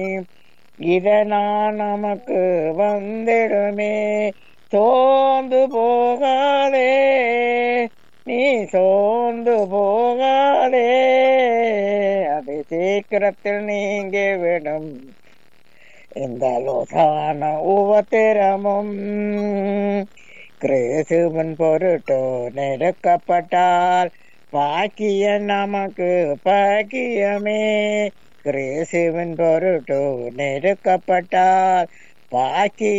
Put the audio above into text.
இதனால் நமக்கு வந்திடுமே சோர்ந்து போகாதே நீ சோர்ந்து போகாதே அது சீக்கிரத்தில் நீங்க விடும் இந்த லோசான உபத்திரமும் கிறிஸ்துவன் பொருட்டோ நெருக்கப்பட்டால் பாக்கிய நமக்கு பாக்கியமே கிறிஸ்துவன் பொருட்டோ நெருக்கப்பட்டால் பாக்கிய